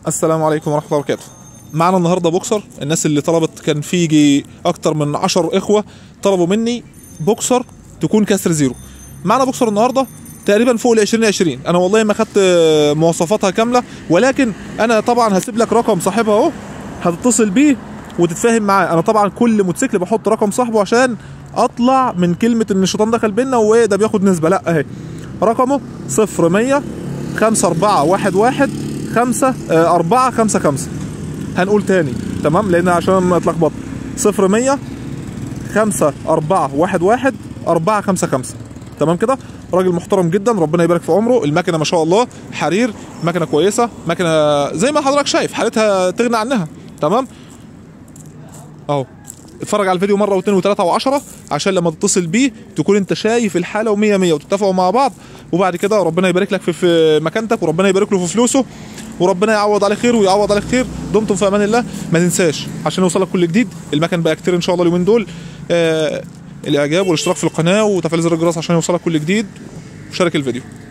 السلام عليكم ورحمه الله وبركاته معنا النهارده بوكسر الناس اللي طلبت كان في يجي اكتر من 10 اخوه طلبوا مني بوكسر تكون كسر زيرو معنا بوكسر النهارده تقريبا فوق ال 20 20 انا والله ما خدت مواصفاتها كامله ولكن انا طبعا هسيب لك رقم صاحبها اهو هتتصل بيه وتتفاهم معاه انا طبعا كل موتوسيكل بحط رقم صاحبه عشان اطلع من كلمه ان الشيطان دخل بينا وايه ده بياخد نسبه لا اهي رقمه 0100 5411 5 4 5 5 هنقول تاني تمام لان عشان ما اتلخبط 0100 5 4 1 1 4 5 5 تمام كده راجل محترم جدا ربنا يبارك في عمره المكنه ما شاء الله حرير مكنه كويسه مكنه زي ما حضرتك شايف حالتها تغنى عنها تمام اهو اتفرج على الفيديو مره واثنين وثلاثه وعشرة عشان لما تتصل بيه تكون انت شايف الحاله و100 100 وتتفقوا مع بعض وبعد كده ربنا يبارك لك في, في مكانتك وربنا يبارك له في فلوسه وربنا يعوض عليه خير ويعوض عليك خير دمتم في امان الله ما تنساش عشان يوصلك كل جديد المكان بقى كتير ان شاء الله اليومين دول آه الاعجاب والاشتراك في القناه وتفعيل زر الجرس عشان يوصلك كل جديد وشارك الفيديو